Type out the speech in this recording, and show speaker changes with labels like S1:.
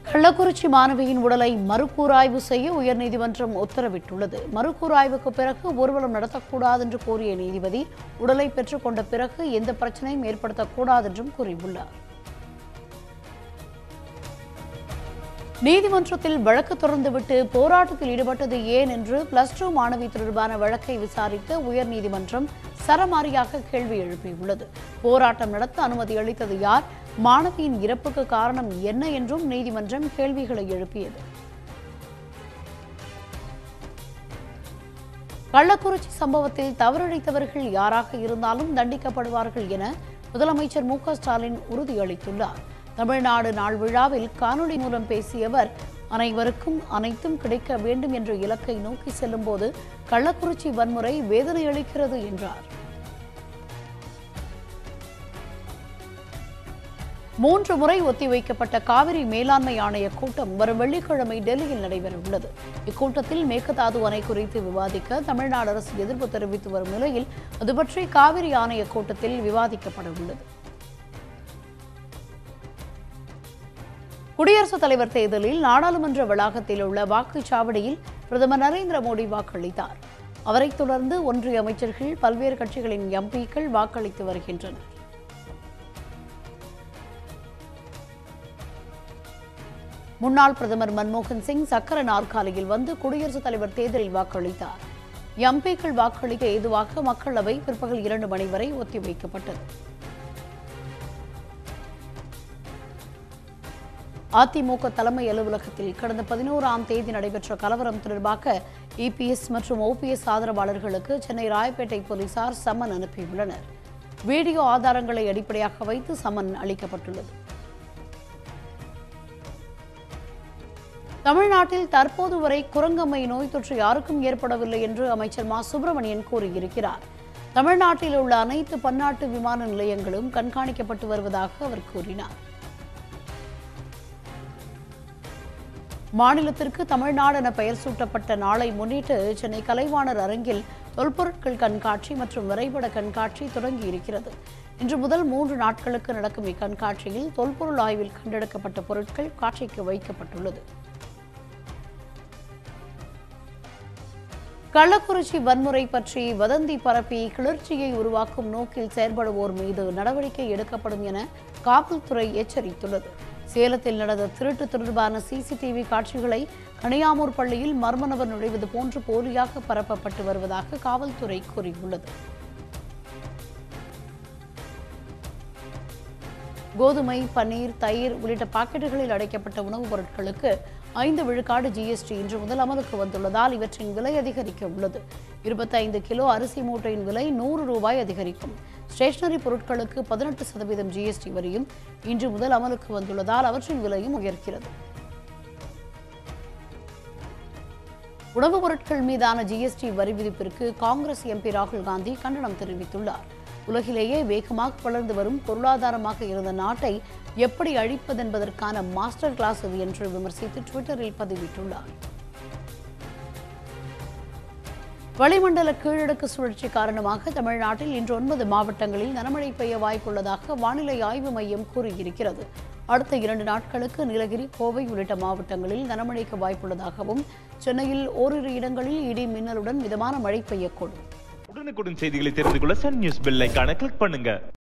S1: கள்ளக்குறிச்சி மாணவியின் உடலை மறுகூராய்வு செய்ய உயர்நீதிமன்றம் உத்தரவிட்டுள்ளது மறுகூராய்வுக்கு பிறகு ஊர்வலம் நடத்தக்கூடாது என்று கூறிய நீதிபதி உடலை பெற்றுக்கொண்ட பிறகு எந்த பிரச்சனையும் ஏற்படுத்தக்கூடாது என்றும் கூறியுள்ளார் நீதிமன்றத்தில் வழக்கு தொடர்ந்துவிட்டு போராட்டத்தில் ஈடுபட்டது ஏன் என்று பிளஸ் டூ மாணவி தொடர்பான வழக்கை விசாரித்த உயர்நீதிமன்றம் சரமாரியாக கேள்வி எழுப்பியுள்ளது போராட்டம் நடத்த அனுமதி அளித்தது யார் மாணவியின் இறப்புக்கு காரணம் என்ன என்றும் நீதிமன்றம் கேள்விகளை எழுப்பியது கள்ளக்குறிச்சி சம்பவத்தில் தவறிழைத்தவர்கள் யாராக இருந்தாலும் தண்டிக்கப்படுவார்கள் என முதலமைச்சர் மு க ஸ்டாலின் உறுதியளித்துள்ளார் தமிழ்நாடு நாள் விழாவில் காணொலி மூலம் பேசிய அவர் அனைவருக்கும் அனைத்தும் கிடைக்க வேண்டும் என்ற இலக்கை நோக்கி செல்லும்போது கள்ளக்குறிச்சி வன்முறை வேதனை அளிக்கிறது என்றார் மூன்று முறை ஒத்திவைக்கப்பட்ட காவிரி மேலாண்மை ஆணைய கூட்டம் வரும் வெள்ளிக்கிழமை டெல்லியில் நடைபெறவுள்ளது இக்கூட்டத்தில் மேகதாது அணை குறித்து விவாதிக்க தமிழ்நாடு அரசு எதிர்ப்பு தெரிவித்து வரும் நிலையில் அது பற்றி காவிரி ஆணைய கூட்டத்தில் விவாதிக்கப்பட உள்ளது குடியரசுத் தலைவர் தேர்தலில் நாடாளுமன்ற வளாகத்தில் உள்ள வாக்குச்சாவடியில் பிரதமர் நரேந்திர மோடி வாக்களித்தார் அவரைத் தொடர்ந்து ஒன்றிய அமைச்சர்கள் பல்வேறு கட்சிகளின் எம்பிக்கள் வாக்களித்து வருகின்றனர் முன்னாள் பிரதமர் மன்மோகன் சிங் சக்கர நாற்காலியில் வந்து குடியரசுத் தலைவர் தேர்தலில் வாக்களித்தார் எம்பிக்கள் வாக்களிக்க ஏதுவாக மக்களவை பிற்பகல் இரண்டு மணி வரை ஒத்திவைக்கப்பட்டது அதிமுக தலைமை அலுவலகத்தில் கடந்த பதினோராம் தேதி நடைபெற்ற கலவரம் தொடர்பாக இபிஎஸ் மற்றும் ஓபிஎஸ் ஆதரவாளர்களுக்கு சென்னை ராயப்பேட்டை போலீசார் சம்மன் அனுப்பியுள்ளனர் வீடியோ ஆதாரங்களை அடிப்படையாக வைத்து சம்மன் அளிக்கப்பட்டுள்ளது தமிழ்நாட்டில் தற்போது வரை குரங்கம்மை நோய் தொற்று யாருக்கும் ஏற்படவில்லை என்று அமைச்சர் மா சுப்பிரமணியன் கூறியிருக்கிறார் தமிழ்நாட்டில் உள்ள அனைத்து பன்னாட்டு விமான நிலையங்களும் கண்காணிக்கப்பட்டு வருவதாக அவர் கூறினார் மாநிலத்திற்கு தமிழ்நாடு என பெயர் சூட்டப்பட்ட நாளை முன்னிட்டு சென்னை கலைவாணர் அரங்கில் தொல்பொருட்கள் கண்காட்சி மற்றும் வரைபட கண்காட்சி தொடங்கி இருக்கிறது இன்று முதல் மூன்று நாட்களுக்கு நடக்கும் இக்கண்காட்சியில் தொல்பொருள் ஆய்வில் கண்டெடுக்கப்பட்ட பொருட்கள் காட்சிக்கு வைக்கப்பட்டுள்ளது கள்ளக்குறிச்சி வன்முறை பற்றி வதந்தி பரப்பி கிளர்ச்சியை உருவாக்கும் நோக்கில் செயல்படுவோர் மீது நடவடிக்கை எடுக்கப்படும் என காவல்துறை எச்சரித்துள்ளது சேலத்தில் நடந்த திருட்டு தொடர்பான சிசிடிவி காட்சிகளை கனியாமூர் பள்ளியில் மர்ம நபர் நுழைவது போன்று போலியாக பரப்பப்பட்டு வருவதாக காவல்துறை கூறியுள்ளது கோதுமை பன்னீர் தயிர் உள்ளிட்ட பாக்கெட்டுகளில் அடைக்கப்பட்ட உணவுப் பொருட்களுக்கு ஐந்து விழுக்காடு ஜிஎஸ்டி இன்று முதல் அமலுக்கு வந்துள்ளதால் இவற்றின் விலை அதிகரிக்க உள்ளது இருபத்தைந்து கிலோ அரிசி மூட்டையின் விலை நூறு ரூபாய் அதிகரிக்கும் ஸ்டேஷனரி பொருட்களுக்கு பதினெட்டு சதவீதம் ஜிஎஸ்டி வரியும் இன்று முதல் அமலுக்கு வந்துள்ளதால் அவற்றின் விலையும் உயர்கிறது உணவுப் பொருட்கள் மீதான ஜிஎஸ்டி வரி விதிப்பிற்கு காங்கிரஸ் எம்பி ராகுல் காந்தி கண்டனம் தெரிவித்துள்ளார் உலகிலேயே வேகமாக வளர்ந்து வரும் பொருளாதாரமாக இருந்த நாட்டை எப்படி அழிப்பதென்பதற்கான மாஸ்டர் கிளாஸ் இது என்று விமர்சித்து ட்விட்டரில் பதிவிட்டுள்ளார் வளிமண்டல கீழடுக்கு சுழற்சி காரணமாக தமிழ்நாட்டில் இன்று ஒன்பது மாவட்டங்களில் கனமழை பெய்ய வாய்ப்புள்ளதாக வானிலை ஆய்வு மையம் கூறியிருக்கிறது அடுத்த இரண்டு நாட்களுக்கு நீலகிரி கோவை உள்ளிட்ட மாவட்டங்களில் கனமழைக்கு வாய்ப்புள்ளதாகவும் சென்னையில் ஓரிரு இடங்களில் இடி மின்னலுடன் மிதமான மழை பெய்யக்கூடும்
S2: உடனுக்குடன் செய்திகளை தெரிந்து கொள்ள சன் நியூஸ் பெல் ஐகானை கிளிக் பண்ணுங்க